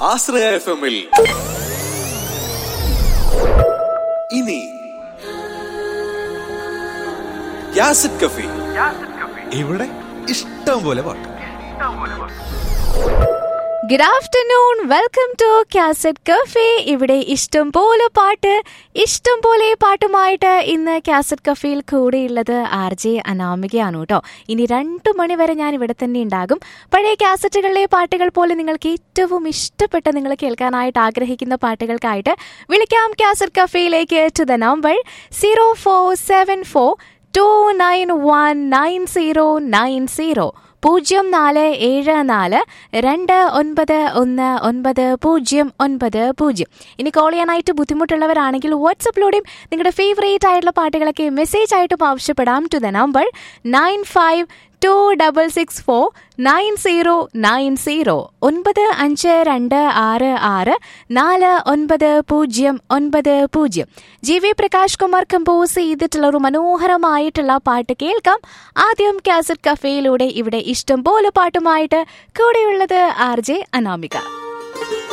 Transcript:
ആശ്രയ F എമ്മിൽ ഇനി യാസിഡ് കഫി ഇവിടെ ഇഷ്ടം പോലെ പാട്ട് good afternoon welcome to cassette cafe ഇവിടെ ഇഷ്ടം പോലെ പാട്ട് ഇഷ്ടം പോലെ പാട്ടുമായിട്ട് ഇന്ന് കാസറ്റ് കഫേയിൽ കൂടെയുള്ളത് ആർ ജെ അനാമികയാണ് കേട്ടോ ഇനി രണ്ടു മണി വരെ ഞാൻ ഇവിടെ തന്നെ ഉണ്ടാകും പഴയ കാസറ്റുകളിലെ പാട്ടുകൾ പോലെ നിങ്ങൾക്ക് ഏറ്റവും ഇഷ്ടപ്പെട്ട നിങ്ങൾ കേൾക്കാനായിട്ട് ആഗ്രഹിക്കുന്ന പാട്ടുകൾക്കായിട്ട് വിളിക്കാം കാസറ്റ് കഫേയിലേക്ക് to the number zero four seven four two nine one nine zero nine zero പൂജ്യം നാല് ഏഴ് നാല് രണ്ട് ഒൻപത് ഒന്ന് ഒൻപത് പൂജ്യം ഒൻപത് പൂജ്യം ഇനി കോൾ ചെയ്യാനായിട്ട് ബുദ്ധിമുട്ടുള്ളവരാണെങ്കിൽ വാട്സപ്പിലൂടെയും നിങ്ങളുടെ ഫേവറേറ്റ് ആയിട്ടുള്ള പാട്ടുകളൊക്കെ മെസ്സേജ് ആയിട്ടും ആവശ്യപ്പെടാം to the number nine five two double six four nine zero nine zero ഒൻപത് അഞ്ച് രണ്ട് ആറ് ആറ് നാല് ഒൻപത് പൂജ്യം ഒൻപത് പൂജ്യം G V Prakash Kumar compose ചെയ്തിട്ടുള്ള ഒരു മനോഹരമായിട്ടുള്ള പാട്ട് കേൾക്കാം ആദ്യം കാസറ്റ് കഫേയിലൂടെ ഇവിടെ ഇഷ്ടം പോലെ പാട്ടുമായിട്ട് കൂടെയുള്ളത് ആർ ജെ അനാമിക